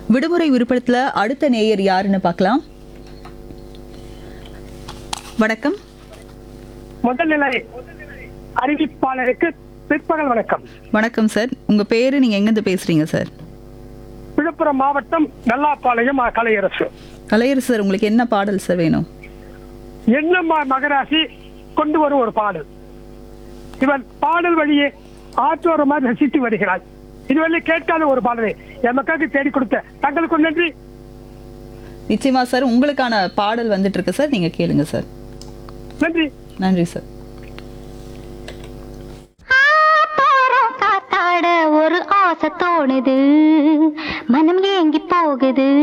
விடுமுறை விருப்பத்தில் அடுத்த நேயர் யாருன்னு பார்க்கலாம் வணக்கம் முதல்நிலை அறிவிப்பாளருக்கு பிற்பகல் வணக்கம் வணக்கம் சார் உங்க பேரு நீங்க எங்கேருந்து பேசுறீங்க சார் விழுப்புரம் மாவட்டம் நல்லாப்பாளையம் அ, கலையரசு கலையரசு சார் உங்களுக்கு என்ன பாடல் சார் வேணும் என்னம்மா மகராசி கொண்டு வரும் ஒரு பாடல் இவன் பாடல் வழியே ஆற்றோரமாக ரசித்து வருகிறாய் இதுவரை கேட்காத ஒரு பாடலை எமக்காக தேடி கொடுத்த தங்களுக்கு நன்றி நிச்சயமா சார் உங்களுக்கான பாடல் வந்துட்டு இருக்கு சார் நீங்க கேளுங்க சார் நன்றி நன்றி சார் போறோம் காத்தாட ஒரு ஆசை தோணுது மனம் ஏங்கி போகுது